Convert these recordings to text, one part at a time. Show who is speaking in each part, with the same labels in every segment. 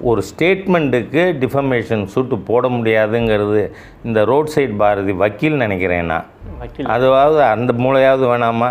Speaker 1: ஒரு ஸ்டேட்மெண்ட்டுக்கு defamation suit போட முடியாதுங்கிறது இந்த ரோட் சைடு பாரதி வக்கீல் நினைக்கிறேன் நான்
Speaker 2: வக்கீல்
Speaker 1: அதுவாவது அந்த மூளையாவது வேணாமா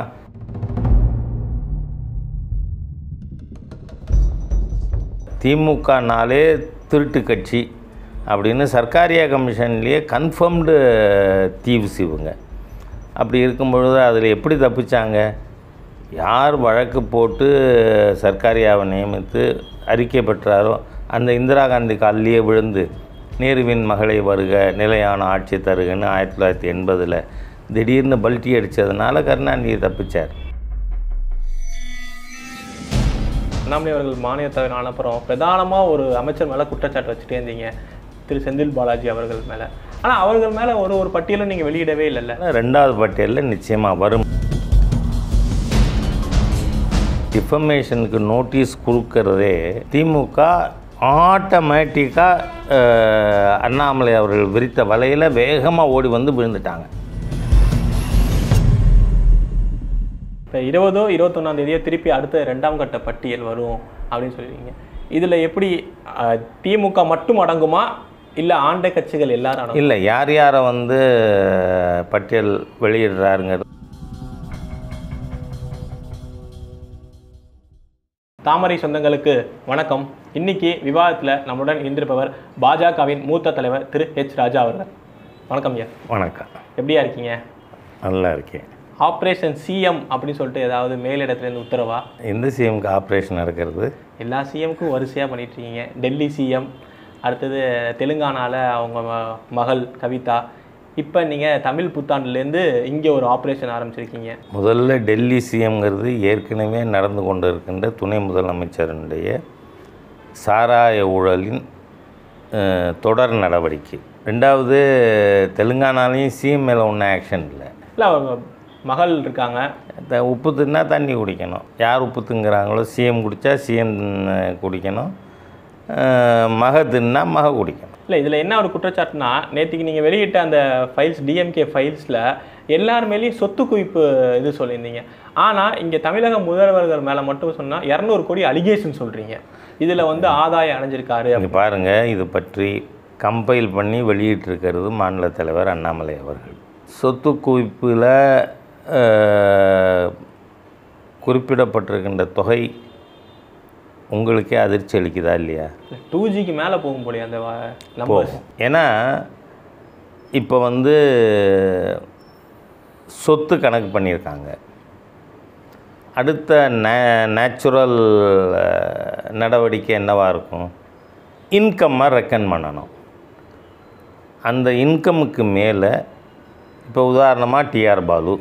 Speaker 1: திமுகனாலே திருட்டு கட்சி அப்படின்னு சர்க்காரியா கமிஷன்லேயே கன்ஃபர்ம்டு தீவ்ஸ் இவங்க அப்படி இருக்கும் பொழுது அதில் எப்படி தப்பிச்சாங்க யார் வழக்கு போட்டு சர்க்காரியாவை நியமித்து அறிக்கை பெற்றாரோ அந்த இந்திரா காந்தி காலிலேயே விழுந்து நேருவின் மகளை வருக நிலையான ஆட்சி தருகன்னு ஆயிரத்தி தொள்ளாயிரத்தி எண்பதில் திடீர்னு பல்ட்டி அடித்ததுனால கருணாநிதி தப்பிச்சார்
Speaker 2: அண்ணாமலை அவர்கள் மானிய தலைவர் ஆன அப்புறம் பிரதானமாக ஒரு அமைச்சர் மேலே குற்றச்சாட்டு வச்சுட்டே இருந்தீங்க திரு செந்தில் பாலாஜி அவர்கள் மேலே ஆனால் அவர்கள் மேலே ஒரு ஒரு பட்டியலும் நீங்கள் வெளியிடவே இல்லைல்ல
Speaker 1: ஆனா ரெண்டாவது பட்டியலில் நிச்சயமாக வரும் டிஃபமேஷனுக்கு நோட்டீஸ் கொடுக்கறதே திமுக ஆட்டோமேட்டிக்காக அண்ணாமலை அவர்கள் விரித்த வலையில் வேகமாக ஓடி வந்து விழுந்துட்டாங்க
Speaker 2: இப்போ இருபதோ இருபத்தொன்னாம் தேதியோ திருப்பி அடுத்த ரெண்டாம் கட்ட பட்டியல் வரும் அப்படின்னு சொல்லிருக்கீங்க இதில் எப்படி அஹ், திமுக மட்டும் அடங்குமா இல்லை ஆண்ட கட்சிகள் எல்லாரும் அடங்கும்
Speaker 1: இல்லை யார் யாரை வந்து பட்டியல் வெளியிடுறாருங்கிறது
Speaker 2: தாமரை சொந்தங்களுக்கு வணக்கம் இன்னைக்கு விவாதத்தில் நம்முடன் இருந்திருப்பவர் பாஜகவின் மூத்த தலைவர் திரு ஹெச் ராஜா அவர்கள் வணக்கம் ஐயா
Speaker 1: வணக்கம்
Speaker 2: எப்படியா இருக்கீங்க
Speaker 1: நல்லா இருக்கேன்
Speaker 2: ஆப்ரேஷன் சிஎம் அப்படின்னு சொல்லிட்டு ஏதாவது மேலிடத்துலேருந்து உத்தரவா
Speaker 1: எந்த சிஎம்க்கு ஆப்ரேஷன் நடக்கிறது
Speaker 2: எல்லா சிஎம்க்கும் வரிசையாக பண்ணிட்டு இருக்கீங்க டெல்லி சிஎம் அடுத்தது தெலுங்கானாவில் அவங்க ம- மகள் கவிதா இப்போ நீங்கள் தமிழ் புத்தாண்டுலேருந்து இங்கே ஒரு ஆப்ரேஷன் ஆரம்பிச்சிருக்கீங்க
Speaker 1: முதல்ல டெல்லி சிஎம்ங்கிறது ஏற்கனவே நடந்து கொண்டு இருக்கின்ற துணை முதலமைச்சருடைய சாராய ஊழலின் அஹ், தொடர் நடவடிக்கை ரெண்டாவது தெலுங்கானாலையும் சிஎம் மேலே ஒன்றும் ஆக்ஷன் இல்லை
Speaker 2: இல்லை அவங்க மகள் இருக்காங்க
Speaker 1: த- உப்பு தின்னா தண்ணி குடிக்கணும் யார் உப்பு திங்குறாங்களோ சிஎம் குடித்தா சிஎம் குடிக்கணும் அஹ், மக தின்னா மக குடிக்கணும்
Speaker 2: இல்லை இதில் என்ன ஒரு குற்றச்சாட்டுனா நேற்றுக்கு நீங்கள் வெளியிட்ட அந்த ஃபைல்ஸ் டிஎம்கே ஃபைல்ஸில் எல்லார் மேலேயும் சொத்து குவிப்பு இது சொல்லியிருந்தீங்க ஆனால் இங்கே தமிழக முதல்வர்கள் மேலே மட்டும் சொன்னால் இரநூறு கோடி அலிகேஷன் சொல்கிறீங்க இதில் வந்து ஆதாயம் அடைஞ்சிருக்காரு
Speaker 1: இங்கே பாருங்கள் இது பற்றி கம்பைல் பண்ணி வெளியிட்டிருக்கிறது மாநில தலைவர் அண்ணாமலை அவர்கள் சொத்து குவிப்பில் குறிப்பிடப்பட்டிருக்கின்ற தொகை உங்களுக்கே அதிர்ச்சி அளிக்குதா இல்லையா
Speaker 2: டூ ஜிக்கு மேலே போகும் போலயே அந்த நம்பர்ஸ்
Speaker 1: போகும் ஏன்னா இப்போ வந்து சொத்து கணக்கு பண்ணியிருக்காங்க அடுத்த நே நேச்சுரல் நடவடிக்கை என்னவாக இருக்கும் இன்கம்மை ரெக்கன் பண்ணணும் அந்த இன்கமுக்கு மேலே இப்போ உதாரணமாக டிஆர் பாலு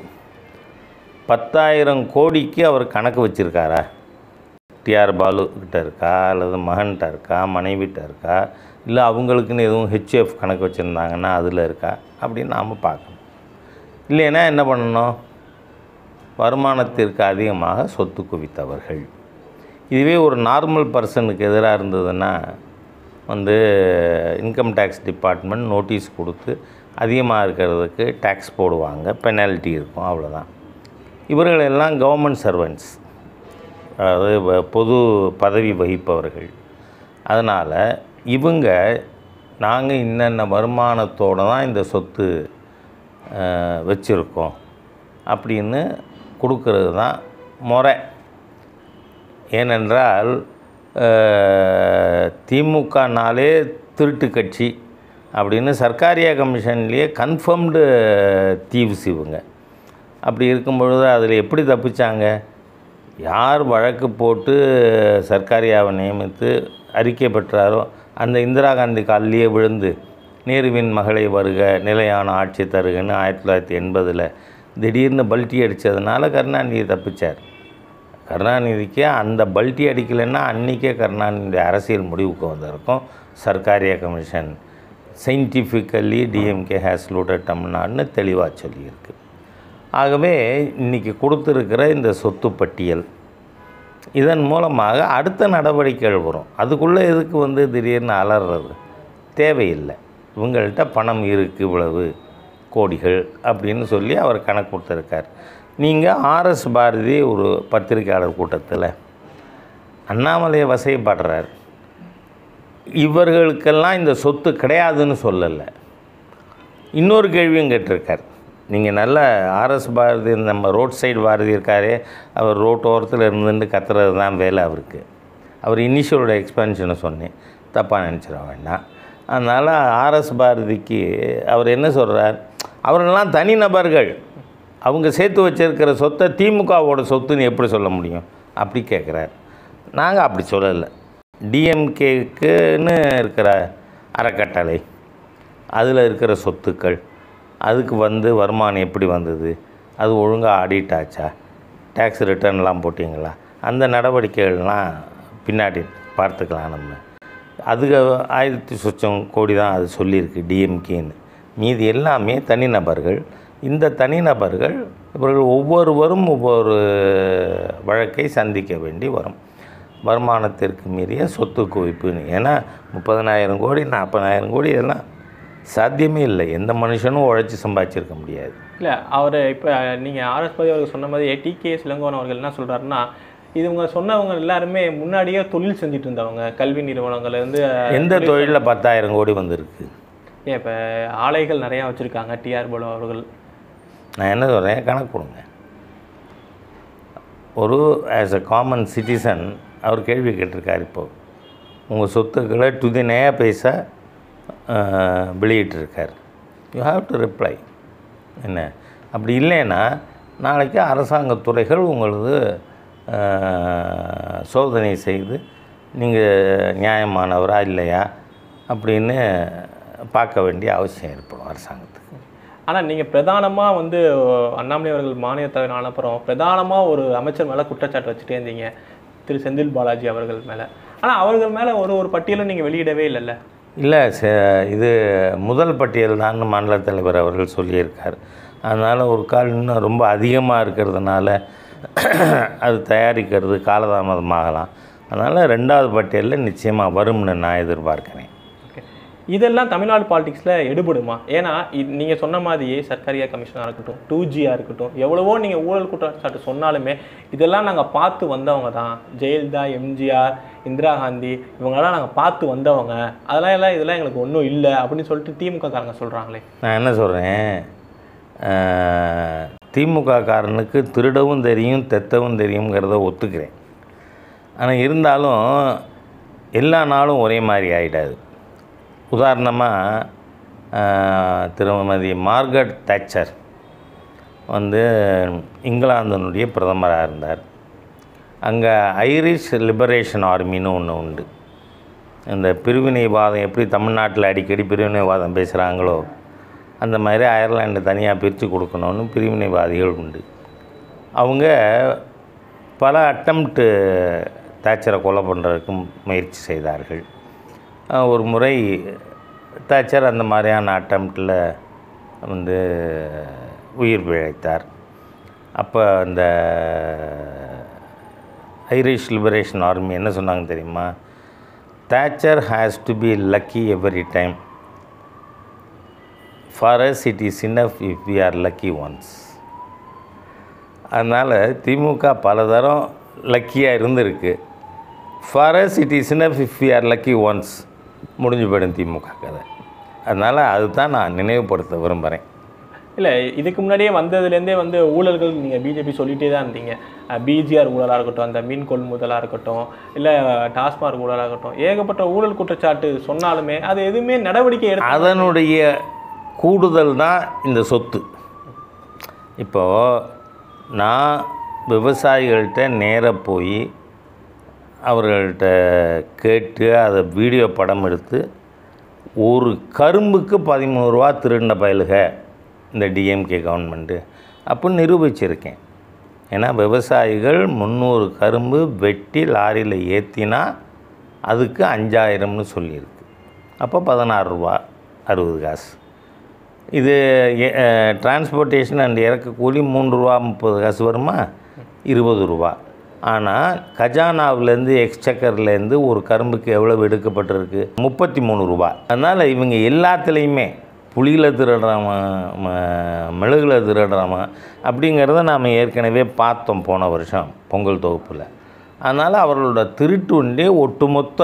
Speaker 1: பத்தாயிரம் கோடிக்கு அவர் கணக்கு வச்சுருக்காரா டிஆர் பாலு கிட்ட இருக்கா அல்லது மகன்கிட்ட இருக்கா மனைவிட்ட இருக்கா இல்லை அவங்களுக்குன்னு எதுவும் ஹெச்எஃப் கணக்கு வச்சுருந்தாங்கன்னா அதில் இருக்கா அப்படின்னு நாம் பார்க்கணும் இல்லைன்னா என்ன பண்ணணும் வருமானத்திற்கு அதிகமாக சொத்து குவித்தவர்கள் இதுவே ஒரு நார்மல் பர்சனுக்கு எதிராக இருந்ததுன்னா வந்து இன்கம் டேக்ஸ் டிபார்ட்மெண்ட் நோட்டீஸ் கொடுத்து அதிகமாக இருக்கிறதுக்கு டேக்ஸ் போடுவாங்க பெனால்ட்டி இருக்கும் அவ்வளோதான் இவர்கள் எல்லாம் கவர்மெண்ட் சர்வெண்ட்ஸ் அதாவது வ- பொது பதவி வகிப்பவர்கள் அதனால் இவங்க நாங்கள் இன்னென்ன வருமானத்தோடு தான் இந்த சொத்து வச்சுருக்கோம் அப்படின்னு கொடுக்கறது தான் முறை ஏனென்றால் அஹ், திமுகனாலே திருட்டு கட்சி அப்படின்னு சர்க்காரியா கமிஷன்லேயே கன்ஃபர்ம்டு தீவ்ஸ் இவங்க அப்படி இருக்கும் பொழுது அதில் எப்படி தப்பிச்சாங்க யார் வழக்கு போட்டு சர்க்காரியாவை நியமித்து அறிக்கை பெற்றாரோ அந்த இந்திரா காந்தி காலிலேயே விழுந்து நேருவின் மகளை வருக நிலையான ஆட்சி தருகன்னு ஆயிரத்தி தொள்ளாயிரத்தி எண்பதில் திடீர்னு பல்ட்டி அடித்ததுனால கருணாநிதி தப்பிச்சார் கருணாநிதிக்கு அந்த பல்ட்டி அடிக்கலைன்னா அன்றைக்கே கருணாநிதி அரசியல் முடிவுக்கு வந்திருக்கும் Sarkaria commission scientifically DMK has looted தமிழ்நாடுன்னு தெளிவாக சொல்லியிருக்கு ஆகவே இன்றைக்கி கொடுத்துருக்கிற இந்த சொத்து பட்டியல் இதன் மூலமாக அடுத்த நடவடிக்கைகள் வரும் அதுக்குள்ளே எதுக்கு வந்து திடீர்னு அலறது தேவையில்லை இவங்கள்ட்ட பணம் இருக்குது இவ்வளவு கோடிகள் அப்படின்னு சொல்லி அவர் கணக்கு கொடுத்துருக்கார் நீங்கள் ஆர்எஸ் பாரதி ஒரு பத்திரிக்கையாளர் கூட்டத்தில் அண்ணாமலையை வசைப்படுறார் இவர்களுக்கெல்லாம் இந்த சொத்து கிடையாதுன்னு சொல்லலை இன்னொரு கேள்வியும் கேட்டிருக்கார் நீங்கள் நல்ல ஆர்எஸ் பாரதி நம்ம ரோட் சைடு பாரதி இருக்காரே அவர் ரோட் ஓரத்தில் இருந்துட்டு கத்துறது தான் வேலை அவருக்கு அவர் இனிஷியலோட எக்ஸ்பென்ஷனை சொன்னேன் தப்பாக நினச்சிட வேண்டாம் அதனால் ஆர்எஸ் பாரதிக்கு அவர் என்ன சொல்கிறார் அவர்களெல்லாம் தனிநபர்கள் அவங்க சேர்த்து வச்சிருக்கிற சொத்தை திமுகவோட சொத்துன்னு எப்படி சொல்ல முடியும் அப்படி கேட்குறார் நாங்கள் அப்படி சொல்லலை டிஎம்கேக்குன்னு இருக்கிற அறக்கட்டளை அதில் இருக்கிற சொத்துக்கள் அதுக்கு வந்து வருமானம் எப்படி வந்தது அது ஒழுங்காக ஆடிட் ஆச்சா டேக்ஸ் ரிட்டர்ன்லாம் போட்டிங்களா அந்த நடவடிக்கைகள்லாம் பின்னாடி பார்த்துக்கலாம் நம்ம அதுக்கு ஆயிரத்தி சொச்சம் கோடி தான் அது சொல்லியிருக்கு டிஎம்கேன்னு மீதி எல்லாமே தனிநபர்கள் இந்த தனிநபர்கள் இவர்கள் ஒவ்வொருவரும் ஒவ்வொரு வழக்கை சந்திக்க வேண்டி வரும் வருமானத்திற்கு மீறிய சொத்து குவிப்புன்னு ஏன்னா முப்பதனாயிரம் கோடி நாற்பதாயிரம் கோடி இதெல்லாம் சாத்தியமே இல்லை எந்த மனுஷனும் உழைச்சி சம்பாதிச்சிருக்க முடியாது
Speaker 2: இல்லை அவர் இப்போ நீங்கள் ஆர்எஸ் பதி அவர்கள் சொன்ன மாதிரி டிகே இளங்கோவன் அவர்கள் என்ன சொல்கிறாருன்னா இது இவங்க சொன்னவங்க எல்லாருமே முன்னாடியே தொழில் செஞ்சுட்டு இருந்தவங்க கல்வி நிறுவனங்கள்லேருந்து
Speaker 1: எந்த தொழிலில் பத்தாயிரம் கோடி வந்திருக்கு
Speaker 2: ஏன் இப்போ ஆலைகள் நிறையா வச்சுருக்காங்க டிஆர் பாலு அவர்கள்
Speaker 1: நான் என்ன சொல்கிறேன் கணக்கு கொடுங்க ஒரு ஆஸ் அ காமன் சிட்டிசன் அவர் கேள்வி கேட்டிருக்கார் இப்போ உங்கள் சொத்துக்களை டு தி நயா பைசா வெளியிட்டிருக்கார் யூ ஹாவ் டு ரிப்ளை என்ன அப்படி இல்லைன்னா நாளைக்கு அரசாங்கத் துறைகள் உங்களது அஹ், சோதனை செய்து நீங்கள் நியாயமானவரா இல்லையா அப்படின்னு பார்க்க வேண்டிய அவசியம் ஏற்படும் அரசாங்கத்துக்கு
Speaker 2: ஆனால் நீங்கள் பிரதானமாக வந்து அண்ணாமலை அவர்கள் மாநில தலைவர் ஆன அப்புறம் பிரதானமாக ஒரு அமைச்சர் மேலே குற்றச்சாட்டு வச்சுட்டே இருந்தீங்க திரு செந்தில் பாலாஜி அவர்கள் மேலே ஆனால் அவர்கள் மேலே ஒரு ஒரு பட்டியலும் நீங்கள் வெளியிடவே இல்லைல்ல
Speaker 1: இல்லை ச- இது முதல் பட்டியல் தான் மாநில தலைவர் அவர்கள் சொல்லியிருக்கார் அதனால் ஒரு கால் இன்னும் ரொம்ப அதிகமாக இருக்கிறதுனால அது தயாரிக்கிறது காலதாமதமாகலாம் அதனால் ரெண்டாவது பட்டியலில் நிச்சயமாக வரும்னு நான் எதிர்பார்க்கிறேன்
Speaker 2: ஓகே இதெல்லாம் தமிழ்நாடு பாலிடிக்ஸில் எடுபடுமா ஏன்னா இது நீங்கள் சொன்ன மாதிரியே சர்க்காரியா கமிஷனாக இருக்கட்டும் டூ ஜியாக இருக்கட்டும் எவ்வளவோ நீங்கள் ஊழல் குற்றச்சாட்டு சொன்னாலுமே இதெல்லாம் நாங்கள் பார்த்து வந்தவங்க தான் ஜெயலலிதா எம்ஜிஆர் இந்திரா காந்தி இவங்கெல்லாம் நாங்கள் பார்த்து வந்தவங்க அதெல்லாம் எல்லாம் இதெல்லாம் எங்களுக்கு ஒன்றும் இல்லை அப்படின்னு சொல்லிட்டு திமுக காரங்க சொல்கிறாங்களே
Speaker 1: நான் என்ன சொல்கிறேன் திமுக காரனுக்கு திருடவும் தெரியும் தெத்தவும் தெரியுங்கிறத ஒத்துக்கிறேன் ஆனால் இருந்தாலும் எல்லா நாளும் ஒரே மாதிரி ஆகிடாது உதாரணமாக திருமதி மார்கரெட் தாச்சர் வந்து இங்கிலாந்தினுடைய பிரதமராக இருந்தார் அங்கே ஐரிஷ் லிபரேஷன் ஆர்மின்னு ஒன்று உண்டு இந்த பிரிவினைவாதம் எப்படி தமிழ்நாட்டில் அடிக்கடி பிரிவினைவாதம் பேசுகிறாங்களோ அந்த மாதிரி அயர்லாண்டு தனியாக பிரித்து கொடுக்கணும்னு பிரிவினைவாதிகள் உண்டு அவங்க பல அட்டம்ப்ட்டு தாச்சரை கொலை பண்ணுறதுக்கு முயற்சி செய்தார்கள் அஹ் ஒரு முறை தாச்சர் அந்த மாதிரியான அட்டம்ப்டில் வந்து உயிர் பிழைத்தார் அப்போ அந்த ஐரிஷ் லிபரேஷன் ஆர்மி என்ன சொன்னாங்க தெரியுமா Thatcher has to be lucky every time for us it is enough if we are lucky once அதனால் திமுக பலதரம் லக்கியாக இருந்திருக்கு for us it is enough if we are lucky once முடிஞ்சு போயிடும் திமுக கதை அதனால் அதுதான் நான் நினைவுபடுத்த விரும்புகிறேன்
Speaker 2: இல்லை இதுக்கு முன்னாடியே வந்ததுலேருந்தே வந்து ஊழல்கள் நீங்கள் பிஜேபி சொல்லிகிட்டே தான் இருந்தீங்க பிஜிஆர் ஊழலாக இருக்கட்டும் அந்த மீன் கொள்முதலாக இருக்கட்டும் இல்லை டாஸ்மாக் ஊழலாக இருக்கட்டும் ஏகப்பட்ட ஊழல் குற்றச்சாட்டு சொன்னாலுமே அது எதுவுமே நடவடிக்கை எடுத்து
Speaker 1: அதனுடைய கூடுதல் தான் இந்த சொத்து இப்போது நான் விவசாயிகள்கிட்ட நேராக போய் அவர்கள்ட்ட கேட்டு அதை வீடியோ படம் எடுத்து ஒரு கரும்புக்கு பதிமூணு ரூபா திருடின பயலுக இந்த டிஎம்கே கவர்மெண்ட்டு அப்படின்னு நிரூபிச்சிருக்கேன் ஏன்னா விவசாயிகள் முந்நூறு கரும்பு வெட்டி லாரியில் ஏற்றினா அதுக்கு அஞ்சாயிரம்னு சொல்லியிருக்கு அப்போ பதினாறு ரூபா அறுபது காசு இது டிரான்ஸ்போர்ட்டேஷன் அண்ட் இறக்க கூலி மூன்று ரூபா முப்பது காசு வருமா இருபது ரூபா ஆனால் கஜானாவிலேருந்து எக்ஸ்சக்கர்லேருந்து ஒரு கரும்புக்கு எவ்வளவு எடுக்கப்பட்டிருக்கு முப்பத்தி மூணு ரூபா அதனால் இவங்க எல்லாத்துலேயுமே புளியில் திருடுறவன் ம- மிளகுல திருடுறவன் அப்படிங்கிறத நாம் ஏற்கனவே பார்த்தோம் போன வருஷம் பொங்கல் தொகுப்பில் அதனால் அவர்களோட திருட்டு ஒன்றே ஒட்டுமொத்த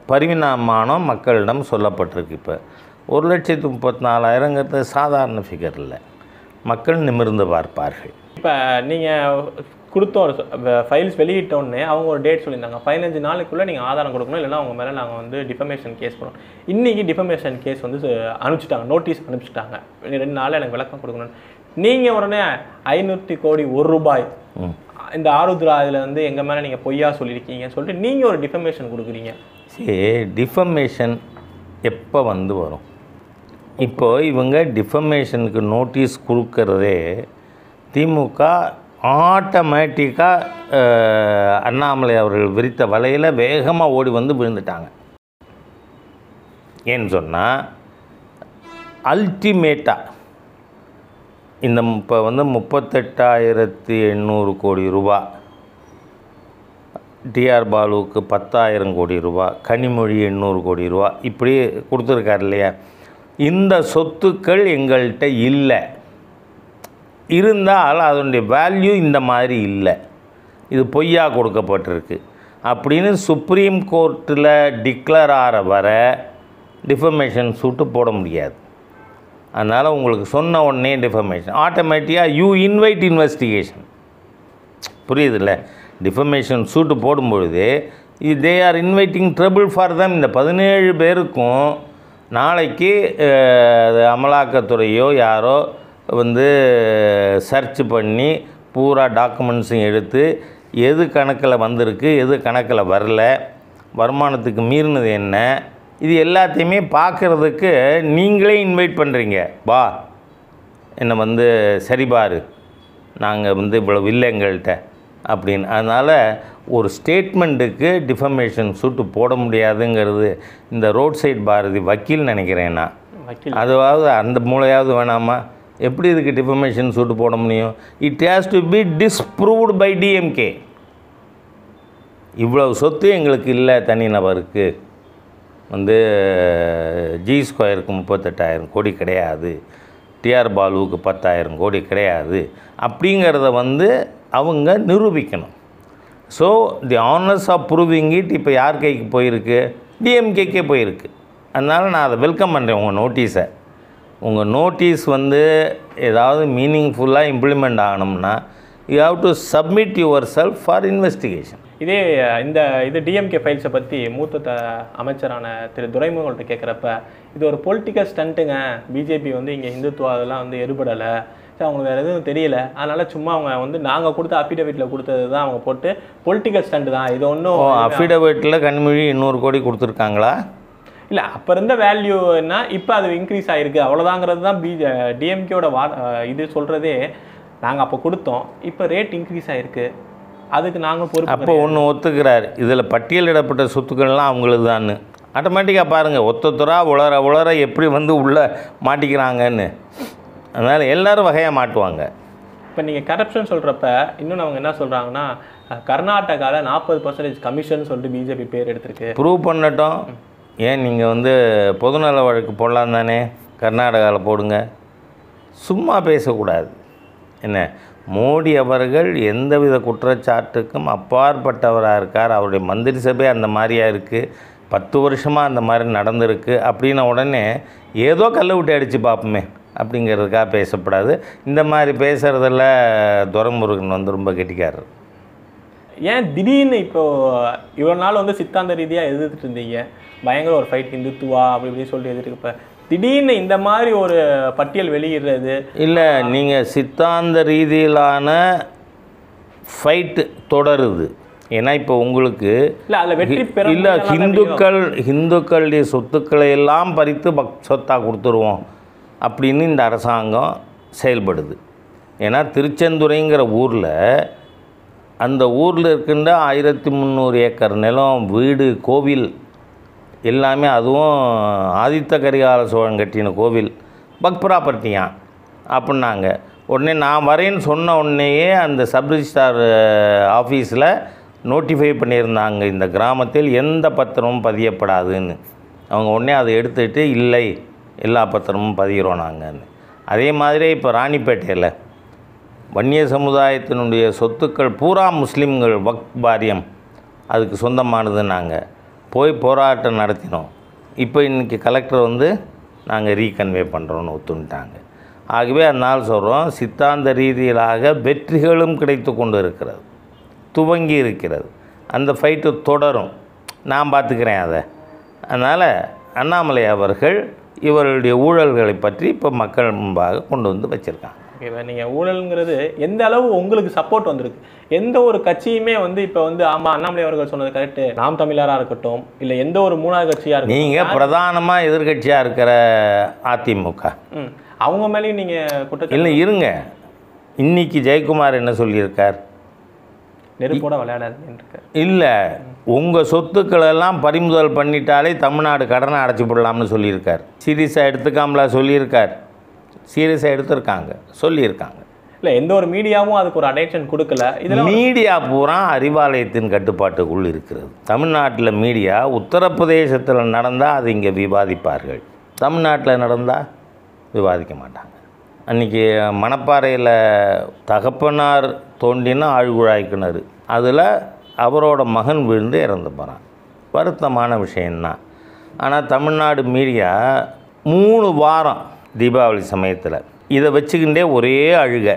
Speaker 1: பரிணாமானம் மக்களிடம் சொல்லப்பட்டிருக்கு இப்போ ஒரு லட்சத்து முப்பத்தி நாலாயிரங்கிறது சாதாரண ஃபிகர் இல்லை மக்கள் நிமிர்ந்து பார்ப்பார்கள்
Speaker 2: இப்போ நீங்கள் கொடுத்தோம் ஃபைல்ஸ் வெளியிட்ட உடனே அவங்க ஒரு டேட் சொல்லியிருந்தாங்க பதினஞ்சு நாளுக்குள்ளே நீங்கள் ஆதாரம் கொடுக்கணும் இல்லைன்னா அவங்க மேலே நாங்கள் வந்து டிஃபமேஷன் கேஸ் பண்ணுவோம் இன்றைக்கி டிஃபமேஷன் கேஸ் வந்து சு- அனுப்பிச்சிட்டாங்க நோட்டீஸ் அனுப்பிச்சிட்டாங்க இன்னும் ரெண்டு நாள் எனக்கு விளக்கம் கொடுக்கணும் நீங்கள் உடனே ஐநூற்றி கோடி ஒரு ரூபாய்
Speaker 1: ம்.
Speaker 2: இந்த ஆருத்ரா இதில் வந்து எங்கள் மேலே நீங்கள் பொய்யா சொல்லியிருக்கீங்கன்னு சொல்லிட்டு நீங்கள் ஒரு டிஃபமேஷன் கொடுக்குறீங்க
Speaker 1: சரி டிஃபமேஷன் எப்போ வந்து வரும் இப்போ இவங்க டிஃபமேஷனுக்கு நோட்டீஸ் கொடுக்கறதே திமுக ஆட்டோமேட்டிக்காக அண்ணாமலை அவர்கள் விரித்த வலையில் வேகமாக ஓடி வந்து விழுந்துட்டாங்க ஏன்னு சொன்னால் அல்டிமேட்டாக இந்த இப்போ வந்து முப்பத்தெட்டாயிரத்தி எண்ணூறு கோடி ரூபா டிஆர் பாலுவுக்கு பத்தாயிரம் கோடி ரூபா கனிமொழி எண்ணூறு கோடி ரூபா இப்படி கொடுத்துருக்காரு இல்லையா இந்த சொத்துக்கள் எங்கள்கிட்ட இல்லை இருந்தால் அதனுடைய வேல்யூ இந்த மாதிரி இல்லை இது பொய்யா கொடுக்கப்பட்டிருக்கு அப்படின்னு சுப்ரீம் கோர்ட்டில் டிக்ளேர் ஆகிற வர டிஃபமேஷன் சூட்டு போட முடியாது அதனால் உங்களுக்கு சொன்ன உடனே டிஃபமேஷன் ஆட்டோமேட்டிக்காக யூ இன்வைட் இன்வெஸ்டிகேஷன் புரியுதுல்ல டிஃபமேஷன் சூட்டு போடும்பொழுது they are inviting trouble for them இந்த பதினேழு பேருக்கும் நாளைக்கு அஹ், அது அமலாக்கத்துறையோ யாரோ வந்து சர்ச் பண்ணி பூரா டாக்குமெண்ட்ஸும் எடுத்து எது கணக்கில் வந்திருக்கு எது கணக்கில் வரல வருமானத்துக்கு மீறினது என்ன இது எல்லாத்தையுமே பார்க்குறதுக்கு நீங்களே இன்வைட் பண்ணுறீங்க வா என்னை வந்து சரிபாரு நாங்கள் வந்து இவ்வளோ இல்லை எங்கள்கிட்ட அப்படின்னு அதனால் ஒரு ஸ்டேட்மெண்ட்டுக்கு டிஃபமேஷன் சூட்டு போட முடியாதுங்கிறது இந்த ரோட் சைடு பாரதி வக்கீல் நினைக்கிறேன் நான்
Speaker 2: வக்கீல்
Speaker 1: அதாவது அந்த மூளையாவது வேணாமா எப்படி இதுக்கு டிஃபமேஷன் சூட்டு போட முடியும் it has to be disproved by DMK இவ்வளவு சொத்து எங்களுக்கு இல்லை தனிநபருக்கு வந்து ஜி ஸ்கொயருக்கு முப்பத்தெட்டாயிரம் கோடி கிடையாது டிஆர் பாலுவுக்கு பத்தாயிரம் கோடி கிடையாது அப்படிங்கிறத வந்து அவங்க நிரூபிக்கணும் so the onus of proving it இப்போ யார் கைக்கு போயிருக்கு டிஎம்கேக்கே போயிருக்கு அதனால் நான் அதை வெல்கம் பண்ணுறேன் உங்கள் நோட்டீஸை உங்கள் நோட்டீஸ் வந்து ஏதாவது மீனிங்ஃபுல்லாக இம்ப்ளிமெண்ட் ஆகணும்னா you have to submit yourself for investigation
Speaker 2: இதே இந்த இது டிஎம்கே ஃபைல்ஸை பற்றி மூத்த த அமைச்சரான திரு துரைமுகள்கிட்ட கேட்குறப்ப இது ஒரு பொலிட்டிக்கல் ஸ்டண்ட்டுங்க பிஜேபி வந்து இங்கே இந்துத்துவா அதெல்லாம் வந்து எடுபடலை சரி அவங்களுக்கு வேறு எதுவும் தெரியல அதனால சும்மா அவங்க வந்து நாங்கள் கொடுத்த அஃபிடவிட்டில் கொடுத்தது தான் அவங்க போட்டு பொலிட்டிக்கல் ஸ்டண்ட் தான் இது
Speaker 1: ஓ
Speaker 2: ஒன்றும்
Speaker 1: அஃபிடவிட்டில் கண்மொழி இன்னொரு கோடி கொடுத்துருக்காங்களா
Speaker 2: இல்லை அப்போ இருந்த வேல்யூ என்ன இப்போ அது இன்க்ரீஸ் ஆகிருக்கு அவ்வளோதாங்கிறது தான் பி டிஎம்கேவோட வா அஹ் இது சொல்கிறதே நாங்கள் அப்போ கொடுத்தோம் இப்போ ரேட் இன்க்ரீஸ் ஆகிருக்கு அதுக்கு நாங்கள் பொறுப்பு
Speaker 1: அப்போ ஒன்று ஒத்துக்கிறார் இதில் பட்டியலிடப்பட்ட சொத்துக்கள்லாம் அவங்களுக்கு தான் ஆட்டோமேட்டிக்காக பாருங்கள் ஒத்தொத்தராக உளர உளர எப்படி வந்து உள்ளே மாட்டிக்கிறாங்கன்னு அதனால் எல்லாரும் வகையாக மாட்டுவாங்க
Speaker 2: இப்போ நீங்கள் கரப்ஷன் சொல்கிறப்ப இன்னும் அவங்க என்ன சொல்கிறாங்கன்னா கர்நாடகாவில் நாற்பது பர்சன்டேஜ் கமிஷன் சொல்லிட்டு பிஜேபி பேர் எடுத்திருக்கு
Speaker 1: ப்ரூவ் பண்ணட்டும் ஏன் நீங்கள் வந்து பொதுநல வழக்கு போடலாம் தானே கர்நாடகாவில் போடுங்க சும்மா பேசக்கூடாது என்ன மோடி அவர்கள் எந்தவித குற்றச்சாட்டுக்கும் அப்பாற்பட்டவராக இருக்கார் அவருடைய மந்திரி சபை அந்த மாதிரியா இருக்குது பத்து வருஷமாக அந்த மாதிரி நடந்திருக்கு அப்படின்ன உடனே ஏதோ கல்லை விட்டு அடித்து பார்ப்போமே அப்படிங்கிறதுக்காக பேசப்படாது இந்த மாதிரி பேசுகிறதில் துரமுருகன் வந்து ரொம்ப கெட்டிக்காரர்
Speaker 2: ஏன் திடீர்னு இப்போ இவ்வளோ நாள் வந்து சித்தாந்த ரீதியாக எதிர்த்துட்டு இருந்தீங்க பயங்கர ஒரு ஃபைட் இந்துத்துவா அப்படி இப்படி சொல்லிட்டு எதிர்க்கப்ப திடீர்னு இந்த மாதிரி ஒரு பட்டியல் வெளியிடுறது
Speaker 1: இல்லை நீங்கள் சித்தாந்த ரீதியிலான ஃபைட்டு தொடருது ஏன்னா இப்போ உங்களுக்கு
Speaker 2: இல்லை அதில் வெற்றி பெற
Speaker 1: இல்லை
Speaker 2: முடியாதனால தான்
Speaker 1: ஹிந்துக்கள் ஹிந்துக்களுடைய சொத்துக்களை எல்லாம் பறித்து பக் சொத்தாக கொடுத்துருவோம் அப்படின்னு இந்த அரசாங்கம் செயல்படுது ஏன்னா திருச்செந்துறைங்கிற ஊரில் அந்த ஊரில் இருக்கின்ற ஆயிரத்தி முந்நூறு ஏக்கர் நிலம் வீடு கோவில் எல்லாமே அதுவும் ஆதித்த கரிகால சோழன் கட்டின கோவில் பக் ப்ராப்பர்ட்டியான் அப்படின்னாங்க உடனே நான் வரேன்னு சொன்ன உடனேயே அந்த சப் ரிஜிஸ்டார் ஆஃபீஸில் நோட்டிஃபை பண்ணியிருந்தாங்க இந்த கிராமத்தில் எந்த பத்திரமும் பதியப்படாதுன்னு அவங்க உடனே அதை எடுத்துட்டு இல்லை எல்லா பத்திரமும் பதிகிறோம் நாங்கன்னு அதே மாதிரி இப்போ ராணிப்பேட்டையில் வன்னிய சமுதாயத்தினுடைய சொத்துக்கள் பூரா முஸ்லீம்கள் வக் பாரியம் அதுக்கு சொந்தமானதுன்னாங்க போய் போராட்டம் நடத்தினோம் இப்போ இன்றைக்கி கலெக்டர் வந்து நாங்கள் ரீகன்வே பண்ணுறோன்னு ஒத்துன்ட்டாங்க ஆகவே அதனால் சொல்கிறோம் சித்தாந்த ரீதியிலாக வெற்றிகளும் கிடைத்து கொண்டு இருக்கிறது துவங்கி இருக்கிறது அந்த ஃபைட்டு தொடரும் நான் பார்த்துக்கிறேன் அதை அதனால் அண்ணாமலை அவர்கள் இவர்களுடைய ஊழல்களை பற்றி இப்போ மக்கள் முன்பாக கொண்டு வந்து வச்சுருக்காங்க
Speaker 2: ஓகேவா நீங்கள் ஊழல்ங்கிறது எந்த அளவு உங்களுக்கு சப்போர்ட் வந்திருக்கு எந்த ஒரு கட்சியுமே வந்து இப்போ வந்து ஆமாம் அண்ணாமலை அவர்கள் சொன்னது கரெக்டு நாம் தமிழராக இருக்கட்டும் இல்லை எந்த ஒரு மூணாவது கட்சியாக இருக்கட்டும்
Speaker 1: நீங்கள் பிரதானமாக எதிர்க்கட்சியாக இருக்கிற அதிமுக
Speaker 2: ம் அவங்க மேலேயும் நீங்கள் குற்றச்சாட்டு
Speaker 1: இல்லை இருங்க இன்னைக்கு ஜெயக்குமார் என்ன சொல்லியிருக்கார்
Speaker 2: நெருப்போட விளையாடாதுன்னு இருக்காரு
Speaker 1: இல்லை உங்கள் சொத்துக்களை எல்லாம் பறிமுதல் பண்ணிட்டாலே தமிழ்நாடு கடனை அடைச்சி போடலாம்னு சொல்லியிருக்கார் சீரியஸாக எடுத்துக்காமலா சொல்லியிருக்கார் சீரியஸாக எடுத்திருக்காங்க சொல்லியிருக்காங்க
Speaker 2: இல்லை எந்த ஒரு மீடியாவும் அதுக்கு ஒரு அட்டென்ஷன் கொடுக்கல இதில்
Speaker 1: மீடியா பூரா அறிவாலயத்தின் கட்டுப்பாட்டுக்குள் இருக்கிறது தமிழ்நாட்டில் மீடியா உத்தரப்பிரதேசத்தில் நடந்தால் அது இங்கே விவாதிப்பார்கள் தமிழ்நாட்டில் நடந்தால் விவாதிக்க மாட்டாங்க அன்றைக்கி மணப்பாறையில் தகப்பனார் தோண்டினா ஆழ்குழாய் கிணறு அதில் அவரோட மகன் விழுந்து இறந்து போகிறான் வருத்தமான விஷயந்தான் ஆனால் தமிழ்நாடு மீடியா மூணு வாரம் தீபாவளி சமயத்தில் இதை வச்சுக்கிண்டே ஒரே அழுகை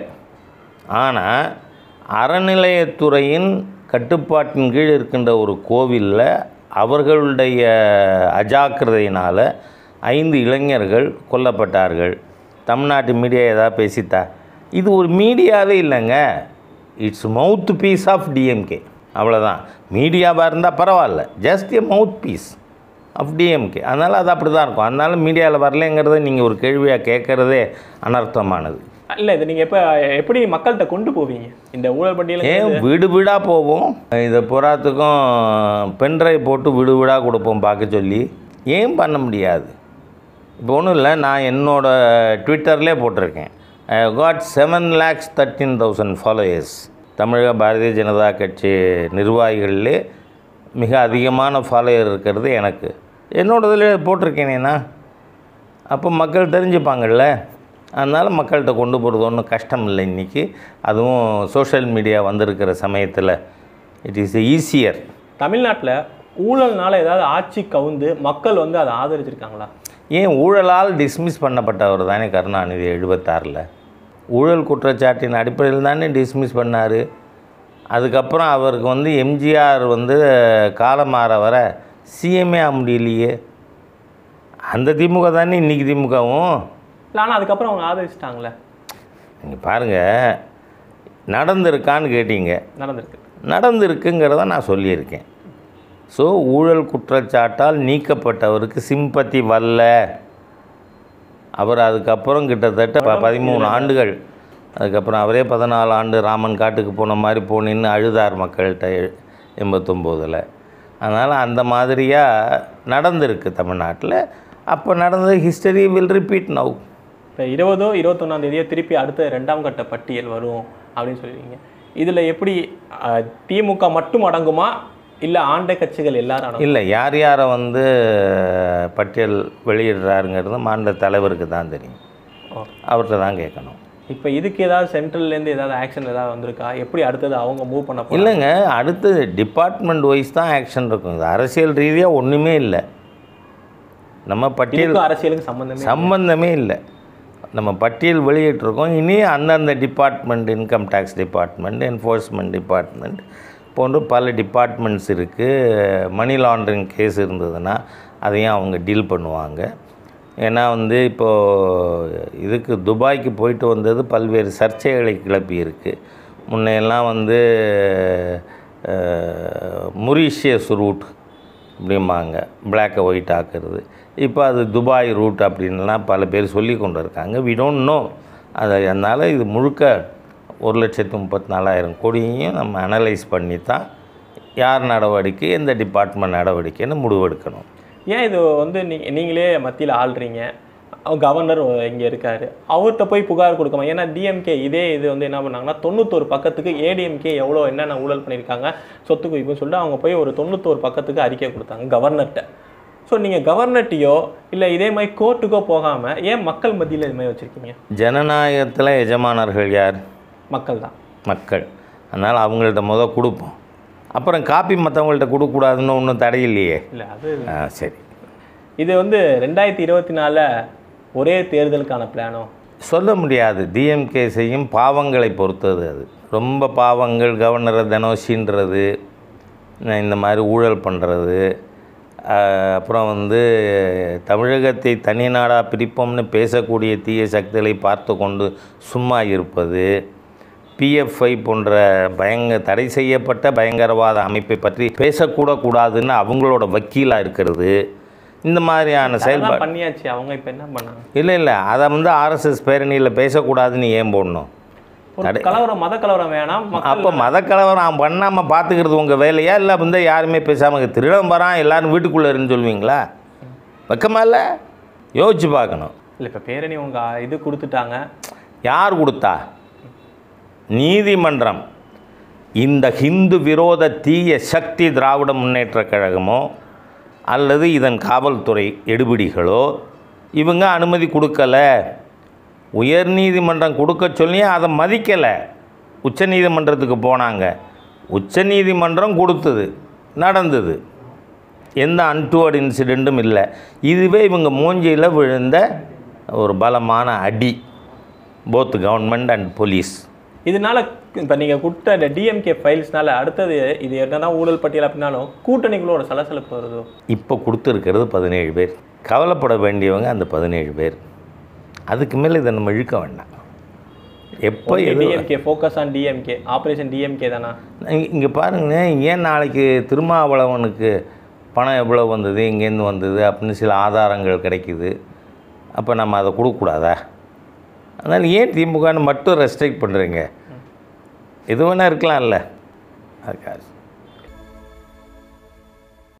Speaker 1: ஆனால் அறநிலையத்துறையின் கட்டுப்பாட்டின் கீழ் இருக்கின்ற ஒரு கோவிலில் அவர்களுடைய அஜாக்கிரதையினால் ஐந்து இளைஞர்கள் கொல்லப்பட்டார்கள் தமிழ்நாட்டு மீடியா ஏதாவது பேசித்தா இது ஒரு மீடியாவே இல்லைங்க it's mouthpiece of DMK அவ்வளோதான் மீடியாவாக இருந்தால் பரவாயில்ல just a mouthpiece of DMK அதனால் அது அப்படி தான் இருக்கும் அதனால மீடியாவில் வரலைங்கிறத நீங்கள் ஒரு கேள்வியாக கேட்குறதே அனர்த்தமானது
Speaker 2: இல்லை இது நீங்கள் எப்போ எப்படி மக்கள்கிட்ட கொண்டு போவீங்க இந்த ஊழல் பட்டியல்
Speaker 1: ஏன் வீடு வீடாக போவோம் இதை புறாத்துக்கும் பென்ட்ரைவ் போட்டு வீடு வீடாக கொடுப்போம் பார்க்க சொல்லி ஏன் பண்ண முடியாது இப்போ ஒன்றும் இல்லை நான் என்னோட ட்விட்டர்லேயே போட்டிருக்கேன் I got seven lakhs thirteen thousand followers தமிழக பாரதிய ஜனதா கட்சி நிர்வாகிகளிலே மிக அதிகமான ஃபாலோயர் இருக்கிறது எனக்கு என்னோடதில் போட்டிருக்கேனேண்ணா அப்போ மக்கள் தெரிஞ்சுப்பாங்கள்ல அதனால் மக்கள்கிட்ட கொண்டு போகிறது ஒன்றும் கஷ்டம் இல்லை இன்றைக்கி அதுவும் சோஷியல் மீடியா வந்திருக்கிற சமயத்தில் இட் இஸ் ஈஸியர்
Speaker 2: தமிழ்நாட்டில் ஊழல்னால ஏதாவது ஆட்சி கவுந்து மக்கள் வந்து அதை ஆதரிச்சிருக்காங்களா
Speaker 1: ஏன் ஊழலால் டிஸ்மிஸ் பண்ணப்பட்டவர் தானே கருணாநிதி எழுபத்தாறில் ஊழல் குற்றச்சாட்டின் அடிப்படையில் தானே டிஸ்மிஸ் பண்ணார் அதுக்கப்புறம் அவருக்கு வந்து எம்ஜிஆர் வந்து காலமாற வர சிஎம்ஏ ஆக முடியலையே அந்த திமுக தானே இன்றைக்கி திமுகவும்
Speaker 2: இல்லை ஆனால் அதுக்கப்புறம் அவங்க ஆதரிச்சிட்டாங்களே
Speaker 1: நீங்கள் பாருங்கள் நடந்திருக்கான்னு கேட்டீங்க
Speaker 2: நடந்திருக்கு
Speaker 1: நடந்திருக்குங்கிறத நான் சொல்லியிருக்கேன் ஸோ ஊழல் குற்றச்சாட்டால் நீக்கப்பட்டவருக்கு சிம்பத்தி வரல அவர் அதுக்கப்புறம் கிட்டத்தட்ட ப பதிமூணு ஆண்டுகள் அதுக்கப்புறம் அவரே பதினாலு ஆண்டு ராமன் காட்டுக்கு போன மாதிரி போனின்னு அழுதார் மக்கள்கிட்ட எண்பத்தொம்போதில் அதனால் அந்த மாதிரியாக நடந்திருக்கு தமிழ்நாட்டில் அப்போ நடந்தது ஹிஸ்டரி வில் ரிப்பீட் நவ்
Speaker 2: இப்போ இருபதோ இருபத்தொன்னாம் தேதியோ திருப்பி அடுத்த ரெண்டாம் கட்ட பட்டியல் வரும் அப்படின்னு சொல்லுவீங்க இதில் எப்படி அஹ், திமுக மட்டும் அடங்குமா இல்லை ஆண்ட கட்சிகள் எல்லாரும் அடங்கும்
Speaker 1: இல்லை யார் யாரை வந்து பட்டியல் வெளியிடுறாருங்கிறது மாநில தலைவருக்கு தான் தெரியும் அவர்கிட்ட தான் கேட்கணும்
Speaker 2: இப்போ இதுக்கு ஏதாவது சென்ட்ரல்லேருந்து ஏதாவது ஆக்ஷன் ஏதாவது வந்திருக்கா எப்படி அடுத்தது அவங்க மூவ் பண்ண போறாங்க?
Speaker 1: இல்லைங்க அடுத்து டிபார்ட்மெண்ட் வைஸ் தான் ஆக்ஷன் இருக்கும் இது அரசியல் ரீதியாக ஒன்றுமே இல்லை நம்ம பட்டியல்
Speaker 2: இதுக்கும் அரசியலுக்கு சம்மந்தமே
Speaker 1: சம்பந்தமே இல்லை நம்ம பட்டியல் வெளியிட்டிருக்கோம் இனி அந்தந்த department income tax department enforcement department போன்று பல டிபார்ட்மெண்ட்ஸ் இருக்குது மணி லாண்ட்ரிங் கேஸ் இருந்ததுன்னா அதையும் அவங்க டீல் பண்ணுவாங்க ஏன்னா வந்து இப்போது இதுக்கு துபாய்க்கு போயிட்டு வந்தது பல்வேறு சர்ச்சைகளை கிளப்பி இருக்குது முன்னையெல்லாம் வந்து முரீஷியஸ் ரூட் அப்படிம்பாங்க பிளாக்கை ஒயிட் ஆக்குறது இப்போ அது துபாய் ரூட் அப்படின்லாம் பல பேர் சொல்லி கொண்டு இருக்காங்க வி டோன்ட் நோ அது அதனால் இது முழுக்க ஒரு லட்சத்து முப்பத்தி நாலாயிரம் கோடியையும் நம்ம அனலைஸ் பண்ணி தான் யார் நடவடிக்கை எந்த டிபார்ட்மெண்ட் நடவடிக்கைன்னு முடிவெடுக்கணும்
Speaker 2: ஏன் இது வந்து நீ நீங்களே மத்தியில் ஆள்றீங்க கவர்னர் இங்கே இருக்காரு அவர்கிட்ட போய் புகார் கொடுக்கணும் ஏன்னா டிஎம்கே இதே இது வந்து என்ன பண்ணாங்கன்னா தொண்ணூத்தோரு பக்கத்துக்கு ஏடிஎம்கே எவ்வளோ என்னென்ன ஊழல் பண்ணியிருக்காங்க சொத்து குவிப்புன்னு சொல்லிட்டு அவங்க போய் ஒரு தொண்ணூத்தோரு பக்கத்துக்கு அறிக்கை கொடுத்தாங்க கவர்னர்கிட்ட ஸோ நீங்கள் கவர்னர்ட்டையோ இல்லை இதே மாதிரி கோர்ட்டுக்கோ போகாமல் ஏன் மக்கள் மத்தியில் இது மாதிரி வச்சுருக்கீங்க
Speaker 1: ஜனநாயகத்தில் எஜமானர்கள் யார்
Speaker 2: மக்கள் தான்
Speaker 1: மக்கள் அதனால் அவங்கள்ட்ட முத கொடுப்போம் அப்புறம் காப்பி மற்றவங்கள்ட்ட கொடுக்கக்கூடாதுன்னு ஒன்றும் தடை இல்லையே
Speaker 2: இல்லை அது
Speaker 1: ஆ சரி
Speaker 2: இது வந்து ரெண்டாயிரத்தி இருபத்தி நாலில் ஒரே தேர்தலுக்கான பிளானோ
Speaker 1: சொல்ல முடியாது டிஎம்கே செய்யும் பாவங்களை பொறுத்தது அது ரொம்ப பாவங்கள் கவர்னரை தனோஷின்றது இந்த மாதிரி ஊழல் பண்ணுறது அப்புறம் வந்து தமிழகத்தை தனி நாடாக பிரிப்போம்னு பேசக்கூடிய தீய சக்திகளை பார்த்து கொண்டு சும்மா இருப்பது பிஎஃப்ஐ போன்ற பயங்க தடை செய்யப்பட்ட பயங்கரவாத அமைப்பை பற்றி பேசக்கூட கூடாதுன்னு அவங்களோட வக்கீலாக இருக்கிறது இந்த மாதிரியான செயல்பாடு
Speaker 2: அதெல்லாம் பண்ணியாச்சு அவங்க இப்போ என்ன பண்ணாங்க
Speaker 1: இல்லை இல்லை அதை வந்து ஆர்எஸ்எஸ் பேரணியில் பேசக்கூடாதுன்னு ஏன் போடணும்
Speaker 2: ஒரு கலவரம் மத கலவரம் வேணாம் மக்கள்
Speaker 1: அப்போ மத கலவரம் பண்ணாமல் பார்த்துக்கிறது உங்கள் வேலையா இல்லை வந்து யாருமே பேசாமல் திருடம் வரான் எல்லாரும் வீட்டுக்குள்ளே இருன்னு சொல்லுவீங்களா வெக்கமா இல்லை யோசிச்சு பார்க்கணும்
Speaker 2: இல்லை இப்போ பேரணி உங்க இது கொடுத்துட்டாங்க
Speaker 1: யார் கொடுத்தா நீதிமன்றம் இந்த ஹிந்து விரோத தீய சக்தி திராவிட முன்னேற்றக் கழகமோ அல்லது இதன் காவல்துறை எடுபிடிகளோ இவங்க அனுமதி கொடுக்கல உயர்நீதிமன்றம் கொடுக்க சொல்லி அதை மதிக்கலை உச்சநீதிமன்றத்துக்கு போனாங்க உச்சநீதிமன்றம் கொடுத்தது நடந்தது எந்த அன்டுவர்ட் இன்சிடெண்ட்டும் இல்லை இதுவே இவங்க மூஞ்சியில் விழுந்த ஒரு பலமான அடி போத் கவர்மெண்ட் அண்ட் போலீஸ்
Speaker 2: இதனால இப்போ நீங்கள் கொடுத்த இந்த டிஎம்கே ஃபைல்ஸ்னால அடுத்தது இது என்னதான் ஊழல் பட்டியல் அப்படின்னாலும் கூட்டணிகளோட சலசலப்பு வருதோ
Speaker 1: இப்போ கொடுத்துருக்கிறது பதினேழு பேர் கவலைப்பட வேண்டியவங்க அந்த பதினேழு பேர் அதுக்கு மேலே இதை நம்ம இழுக்க வேண்டாம் எப்போ எது
Speaker 2: DMK focus on DMK operation DMK தானா
Speaker 1: இங்கே பாருங்க ஏன் நாளைக்கு திருமாவளவனுக்கு பணம் எவ்வளோ வந்தது இங்கேருந்து வந்தது அப்படின்னு சில ஆதாரங்கள் கிடைக்குது அப்போ நம்ம அதை கொடுக்கக்கூடாதா அதனால் ஏன் திமுகன்னு மட்டும் ரெஸ்ட்ரிக்ட் பண்ணுறீங்க எது வேணால் இருக்கலாம்ல அதுக்காக